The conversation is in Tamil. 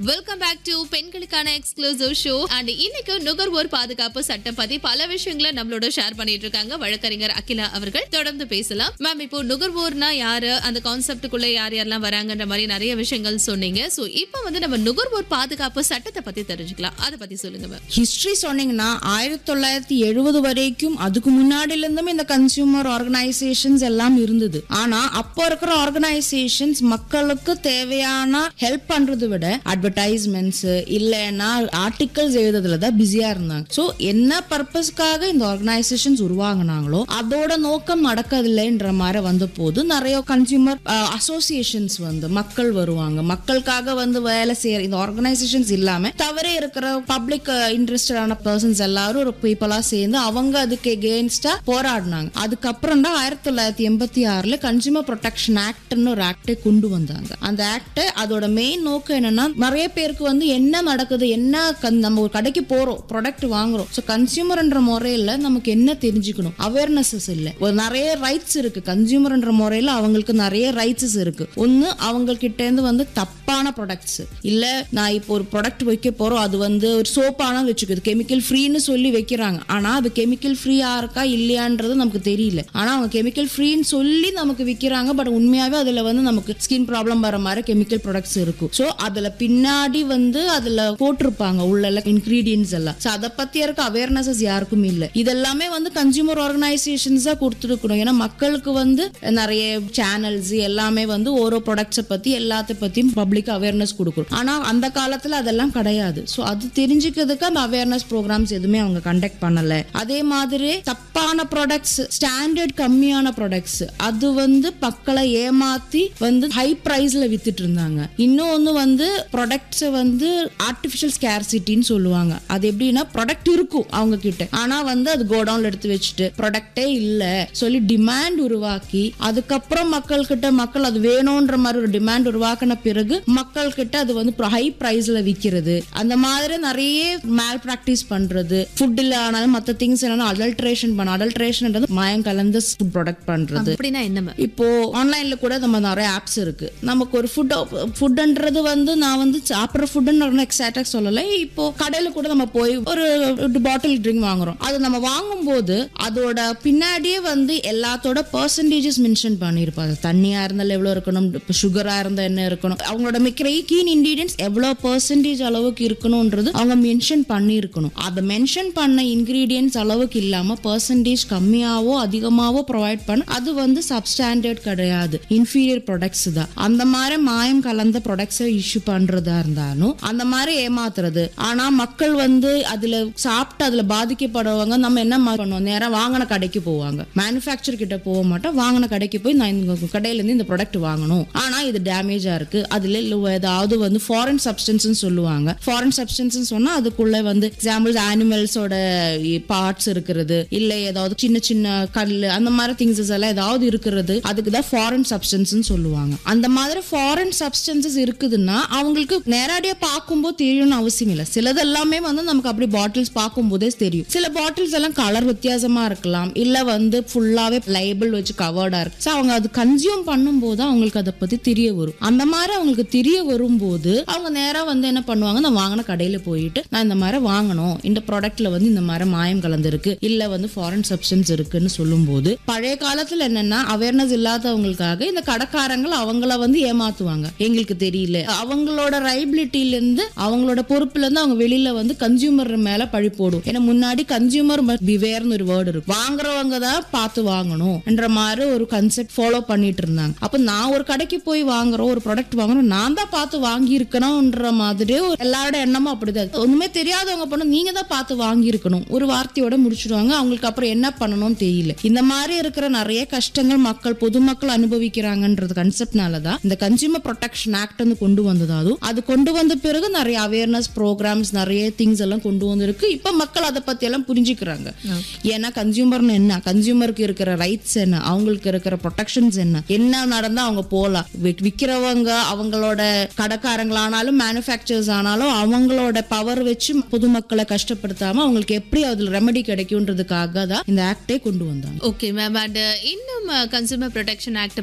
வெல்கம் பேக் டு பெண்களுக்கான எக்ஸ்க்ளூசிவ் ஷோ அண்ட் இன்னைக்கு நுகர்வோர் பாதுகாப்பு சட்டம் பத்தி பல விஷயங்களை நம்மளோட ஷேர் பண்ணிட்டு இருக்காங்க வழக்கறிஞர் அகிலா அவர்கள் தொடர்ந்து பேசலாம் மேம் இப்போ நுகர்வோர்னா யாரு அந்த கான்செப்டுக்குள்ள யார் யாரெல்லாம் வராங்கன்ற மாதிரி நிறைய விஷயங்கள் சொன்னீங்க சோ இப்போ வந்து நம்ம நுகர்வோர் பாதுகாப்பு சட்டத்தை பத்தி தெரிஞ்சுக்கலாம் அதை பத்தி சொல்லுங்க மேம் ஹிஸ்டரி சொன்னீங்கன்னா ஆயிரத்தி தொள்ளாயிரத்தி எழுபது வரைக்கும் அதுக்கு முன்னாடில இருந்தும் இந்த கன்சியூமர் ஆர்கனைசேஷன்ஸ் எல்லாம் இருந்தது ஆனா அப்போ இருக்கிற ஆர்கனைசேஷன்ஸ் மக்களுக்கு தேவையான ஹெல்ப் பண்றதை விட அட்வர்டைஸ்மெண்ட்ஸ் இல்லைன்னா ஆர்டிகல்ஸ் எழுதுறதுல தான் பிஸியா இருந்தாங்க ஸோ என்ன பர்பஸ்க்காக இந்த ஆர்கனைசேஷன்ஸ் உருவாங்கினாங்களோ அதோட நோக்கம் நடக்கதில்லைன்ற மாதிரி வந்த போது நிறைய கன்சியூமர் அசோசியேஷன்ஸ் வந்து மக்கள் வருவாங்க மக்களுக்காக வந்து வேலை செய்யற இந்த ஆர்கனைசேஷன்ஸ் இல்லாம தவிர இருக்கிற பப்ளிக் இன்ட்ரெஸ்டடான பர்சன்ஸ் எல்லாரும் ஒரு பீப்புளா சேர்ந்து அவங்க அதுக்கு எகெயின்ஸ்டா போராடினாங்க அதுக்கப்புறம் தான் ஆயிரத்தி தொள்ளாயிரத்தி எண்பத்தி ஆறுல கன்சியூமர் ப்ரொடெக்ஷன் ஆக்ட்னு ஒரு ஆக்டை கொண்டு வந்தாங்க அந்த ஆக்ட் அதோட மெயின் நோக்கம் என்னன்னா நிறைய பேருக்கு வந்து என்ன நடக்குது என்ன கன்- நம்ம ஒரு கடைக்கு போறோம் ப்ராடக்ட் வாங்குறோம் ஸோ கன்சியூமர்ன்ற முறையில நமக்கு என்ன தெரிஞ்சுக்கணும் அவேர்னஸஸ் இல்லை ஒரு நிறைய ரைட்ஸ் இருக்கு கன்சியூமர்ன்ற முறையில அவங்களுக்கு நிறைய ரைட்ஸஸ் இருக்கு ஒன்னு அவங்க கிட்ட இருந்து வந்து தப்பான ப்ராடக்ட்ஸ் இல்ல நான் இப்போ ஒரு ப்ராடக்ட் வைக்க போறோம் அது வந்து ஒரு சோப்பான வச்சுக்குது கெமிக்கல் ஃப்ரீன்னு சொல்லி வைக்கிறாங்க ஆனா அது கெமிக்கல் ஃப்ரீயா இருக்கா இல்லையான்றது நமக்கு தெரியல ஆனா அவங்க கெமிக்கல் ஃப்ரீன்னு சொல்லி நமக்கு விக்கிறாங்க பட் உண்மையாவே அதுல வந்து நமக்கு ஸ்கின் ப்ராப்ளம் வர மாதிரி கெமிக்கல் ப்ராடக்ட்ஸ் இருக்கும் ஸோ அதுல பின்னாடி வந்து அதுல போட்டிருப்பாங்க உள்ள இன்கிரீடியன்ஸ் எல்லாம் ஸோ அதை பத்தி இருக்க அவேர்னஸஸ் யாருக்கும் இல்லை இதெல்லாமே வந்து கன்சியூமர் ஆர்கனைசேஷன்ஸ் தான் கொடுத்துருக்கணும் ஏன்னா மக்களுக்கு வந்து நிறைய சேனல்ஸ் எல்லாமே வந்து ஓரோ ப்ராடக்ட்ஸை பத்தி எல்லாத்த பத்தியும் பப்ளிக் அவேர்னஸ் கொடுக்கணும் ஆனா அந்த காலத்துல அதெல்லாம் கிடையாது ஸோ அது தெரிஞ்சுக்கிறதுக்கு அந்த அவேர்னஸ் ப்ரோக்ராம்ஸ் எதுவுமே அவங்க கண்டக்ட் பண்ணல அதே மாதிரி தப்பான ப்ராடக்ட்ஸ் ஸ்டாண்டர்ட் கம்மியான ப்ராடக்ட்ஸ் அது வந்து மக்களை ஏமாத்தி வந்து ஹை பிரைஸ்ல வித்துட்டு இருந்தாங்க இன்னொன்னு வந்து ப்ராடக்ட்ஸ் வந்து ஆர்டிஃபிஷியல் ஸ்கேர்சிட்டின்னு சொல்லுவாங்க அது எப்படின்னா ப்ராடக்ட் இருக்கும் அவங்க கிட்ட ஆனா வந்து அது கோடவுன்ல எடுத்து வச்சுட்டு ப்ராடக்டே இல்ல சொல்லி டிமாண்ட் உருவாக்கி அதுக்கப்புறம் மக்கள் கிட்ட மக்கள் அது வேணும்ன்ற மாதிரி ஒரு டிமாண்ட் உருவாக்கின பிறகு மக்கள் கிட்ட அது வந்து ஹை பிரைஸ்ல விக்கிறது அந்த மாதிரி நிறைய மேல் பிராக்டிஸ் பண்றது ஃபுட்ல ஆனாலும் மற்ற திங்ஸ் என்னன்னா அடல்ட்ரேஷன் பண்ண அடல்ட்ரேஷன்ன்றது மாயம் கலந்த ஃபுட் ப்ராடக்ட் பண்றது அப்படின்னா என்ன மேம் இப்போ ஆன்லைன்ல கூட நம்ம நிறைய ஆப்ஸ் இருக்கு நமக்கு ஒரு ஃபுட் ஃபுட்ன்றது வந்து நான் வந்து சாப்பிட்ற ஃபுட்னு எக்ஸாக்டாக சொல்லலை இப்போ கடையில கூட நம்ம போய் ஒரு பாட்டில் ட்ரிங்க் வாங்குறோம் அது நம்ம வாங்கும்போது அதோட பின்னாடியே வந்து எல்லாத்தோட பர்சன்டேஜஸ் மென்ஷன் பண்ணியிருப்பாங்க தண்ணியா இருந்தால் எவ்வளோ இருக்கணும் இப்போ சுகரா இருந்தால் என்ன இருக்கணும் அவங்களோட மிக்கிற கீன் இன்கிரீடியன்ஸ் எவ்வளோ பர்சன்டேஜ் அளவுக்கு இருக்கணும்ன்றது அவங்க மென்ஷன் பண்ணியிருக்கணும் அதை மென்ஷன் பண்ண இன்கிரீடியன்ஸ் அளவுக்கு இல்லாம பர்சன்டேஜ் கம்மியாவோ அதிகமாவோ ப்ரொவைட் பண்ண அது வந்து சப்ஸ்டாண்டர்ட் கிடையாது இன்ஃபீரியர் ப்ராடக்ட்ஸ் தான் அந்த மாதிரி மாயம் கலந்த ப்ராடக்ட்ஸை இஷ்யூ பண்றதா இருந்தாலும் அந்த மாதிரி ஏமாத்துறது ஆனா மக்கள் வந்து அதுல சாப்பிட்டு அதுல பாதிக்கப்படுறவங்க நம்ம என்ன மா- பண்ணுவோம் நேரா வாங்கின கடைக்கு போவாங்க மேனுஃபேக்சர் கிட்ட போக மாட்டோம் வாங்கின கடைக்கு போய் நான் இந்த கடையில இருந்து இந்த ப்ராடக்ட் வாங்கணும் ஆனா இது டேமேஜா இருக்கு அதுல இல்ல ஏதாவது வந்து ஃபாரின் சப்ஸ்டன்ஸ் சொல்லுவாங்க ஃபாரின் சப்ஸ்டன்ஸ் சொன்னா அதுக்குள்ள வந்து எக்ஸாம்பிள் அனிமல்ஸோட பார்ட்ஸ் இருக்கிறது இல்ல ஏதாவது சின்ன சின்ன கல் அந்த மாதிரி திங்ஸஸ் எல்லாம் ஏதாவது இருக்கிறது அதுக்கு தான் ஃபாரின் சப்ஸ்டன்ஸ் சொல்லுவாங்க அந்த மாதிரி ஃபாரின் சப்ஸ்டன்சஸ் இருக்குதுன்னா அவங்களுக்கு நேரடியா பார்க்கும்போது தெரியணும்னு அவசியம் இல்லை சிலது எல்லாமே வந்து நமக்கு அப்படி பாட்டில்ஸ் பார்க்கும்போதே தெரியும் சில பாட்டில்ஸ் எல்லாம் கலர் வித்தியாசமா இருக்கலாம் இல்ல வந்து ஃபுல்லாவே லைபிள் வச்சு கவர்டா இருக்கு ஸோ அவங்க அது கன்சியூம் பண்ணும்போது அவங்களுக்கு அதை பத்தி தெரிய வரும் அந்த மாதிரி அவங்களுக்கு தெரிய வரும்போது அவங்க நேரா வந்து என்ன பண்ணுவாங்க நான் வாங்கின கடையில போயிட்டு நான் இந்த மாதிரி வாங்கணும் இந்த ப்ராடக்ட்ல வந்து இந்த மாதிரி மாயம் கலந்துருக்கு இல்ல வந்து ஃபாரின் சப்ஸ்டன்ஸ் இருக்குன்னு சொல்லும்போது பழைய காலத்துல என்னன்னா அவேர்னஸ் இல்லாதவங்களுக்காக இந்த கடைக்காரங்கள் அவங்கள வந்து ஏமாத்துவாங்க எங்களுக்கு தெரியல அவங்களோட ரைபிலிட்டில இருந்து அவங்களோட பொறுப்புல இருந்து அவங்க வெளியில வந்து கன்சியூமர் மேல பழி போடும் ஏன்னா முன்னாடி கன்சியூமர் பிவேர்னு ஒரு வேர்டு இருக்கு வாங்குறவங்க தான் பார்த்து வாங்கணும் என்ற மாதிரி ஒரு கன்செப்ட் ஃபாலோ பண்ணிட்டு இருந்தாங்க அப்ப நான் ஒரு கடைக்கு போய் வாங்குறோம் ஒரு ப்ராடக்ட் வாங்குறோம் நான் தான் பார்த்து வாங்கி இருக்கணும்ன்ற மாதிரி ஒரு எல்லாரோட எண்ணமும் அப்படிதான் இருக்கு. ஒண்ணுமே தெரியாதவங்க பண்ண நீங்க தான் பார்த்து வாங்கி இருக்கணும் ஒரு வார்த்தையோட முடிச்சிடுவாங்க அவங்களுக்கு அப்புறம் என்ன பண்ணணும்னு தெரியல இந்த மாதிரி இருக்கிற நிறைய கஷ்டங்கள் மக்கள் பொதுமக்கள் அனுபவிக்கிறாங்கன்றது கன்செப்ட்னால தான் இந்த கன்சியூமர் ப்ரொடெக்ஷன் ஆக்ட் வந்து கொண்டு வந்தது அதுவும் அது கொண்டு வந்த பிறகு நிறைய அவேர்னஸ் ப்ரோக்ராம்ஸ் நிறைய திங்ஸ் எல்லாம் கொண்டு வந்திருக்கு இப்ப மக்கள் அதை பத்தி எல்லாம் புரிஞ்சுக்கிறாங்க ஏன்னா கன்சியூமர்னு என்ன கன்சியூமருக்கு இருக்கிற ரைட்ஸ் என்ன அவங்களுக்கு இருக்கிற ப்ரொடெக்ஷன்ஸ் என்ன என்ன நடந்தா அவங்க போகலாம் வி- விக்கிறவங்க அவங்களோட கடைக்காரங்களானாலும் மேனுஃபேக்சர்ஸ் ஆனாலும் அவங்களோட பவர் வச்சு பொதுமக்களை கஷ்டப்படுத்தாம அவங்களுக்கு எப்படி அதுல ரெமெடி கிடைக்கும்ன்றதுக்காக தான் இந்த ஆக்டே கொண்டு வந்தாங்க ஓகே மேம் அண்ட் இன்னும் கன்சூமர் ப்ரொடெக்ஷன் ஆக்ட்